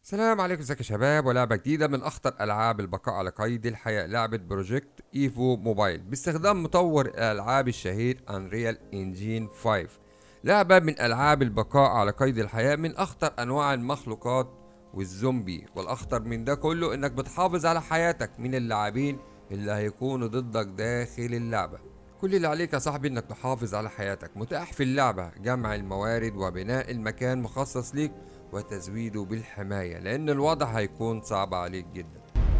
السلام عليكم ازيك يا شباب ولعبة جديدة من أخطر ألعاب البقاء على قيد الحياة لعبة بروجكت ايفو موبايل باستخدام مطور الألعاب الشهير انريال انجين 5 لعبة من ألعاب البقاء على قيد الحياة من أخطر أنواع المخلوقات والزومبي والأخطر من ده كله إنك بتحافظ على حياتك من اللاعبين اللي هيكونوا ضدك داخل اللعبة كل اللي عليك يا صاحبي انك تحافظ على حياتك متاح في اللعبة جمع الموارد وبناء المكان مخصص ليك وتزويده بالحماية لان الوضع هيكون صعب عليك جدا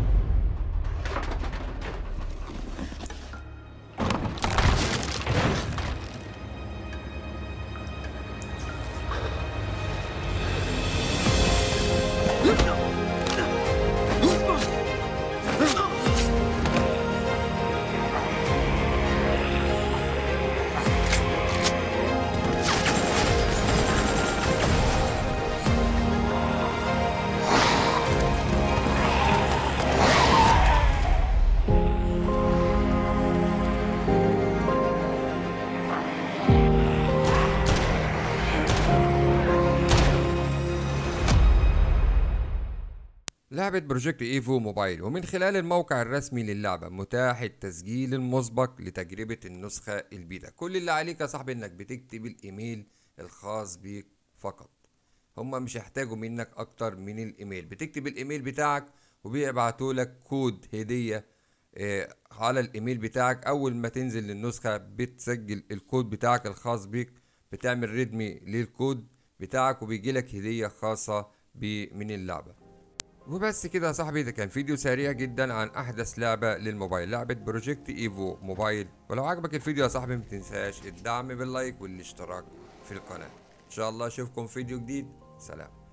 لعبة بروجكت ايفو موبايل ومن خلال الموقع الرسمي للعبة متاح التسجيل المسبق لتجربة النسخة البيتا كل اللي عليك يا صاحبي انك بتكتب الايميل الخاص بيك فقط هما مش هيحتاجوا منك اكتر من الايميل بتكتب الايميل بتاعك وبيبعتوا لك كود هدية آه، على الايميل بتاعك اول ما تنزل للنسخة بتسجل الكود بتاعك الخاص بيك بتعمل ريدمي للكود بتاعك وبيجيلك هدية خاصة ب- من اللعبة وبس كده يا صاحبي ده كان فيديو سريع جدا عن احدث لعبة للموبايل لعبة بروجكت ايفو موبايل ولو عجبك الفيديو يا صاحبي متنساش الدعم باللايك والاشتراك في القناة ان شاء الله اشوفكم فيديو جديد سلام